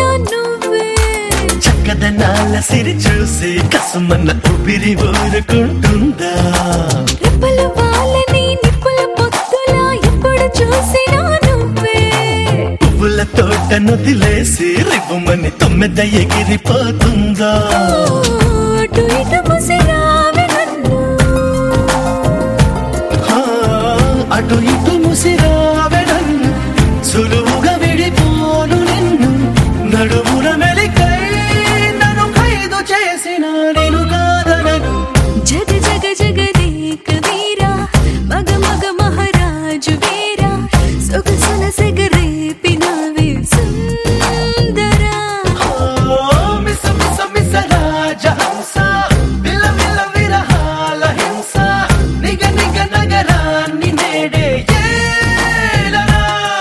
నువ్వే చక్కదనాల సిరి చూసి కసుమన్న ఊపిరి ఊరుకుంటుందా రెప్పల వాళ్ళని నిప్పుల పొత్తులా ఎప్పుడు చూసినా నువ్వే పువ్వుల తోట నొదిలేసి రివ్వుమని తొమ్మిద ఎగిరిపోతుందా అటు ఇటు ముసిరావే నన్ను ఆ, అటు ఇటు ముసిరావెడన్ను సులువుగా విడిపోను నిన్ను నడుమున మెలికై నన్ను ఖైదు చేసిన నేను కాదనను జగ జగ జగదేక వీరా మగ మగ మహారాజు వీరా సొగసున సెగరేపినవే సుందరా ఓ, మిస మిస మిస రాజహంస విల విల విరహాల హింస నిగ నిగ నగరాన్ని నేడే ఏలరా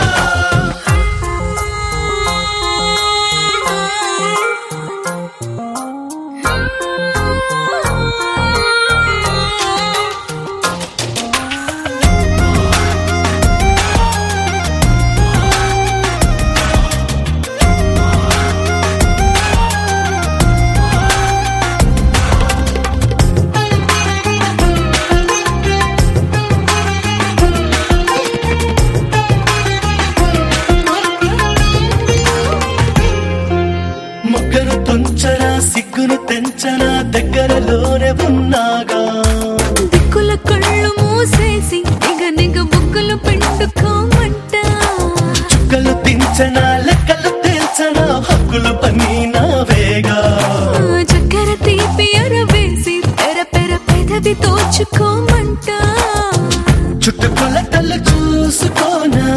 మొగ్గను తుంచరా సిగ్గును తెంచరా దగ్గరలోనే ఉన్నాగా దిక్కుల కళ్ళు మూసేసి నిగ నిగ బుగ్గలు పిండుకోమంట చుక్కలు తించనా లెక్కలు తేల్చనా హక్కులు పని నావేగా చక్కెర తీపి అరవేసి పెర పెర పెదవి తోచుకోమంట చుట్టుకొలతలు చూసుకోనా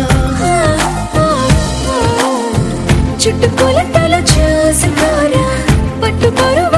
చుట్టుకొలతలు చూసుకోరా పట్టు పరువ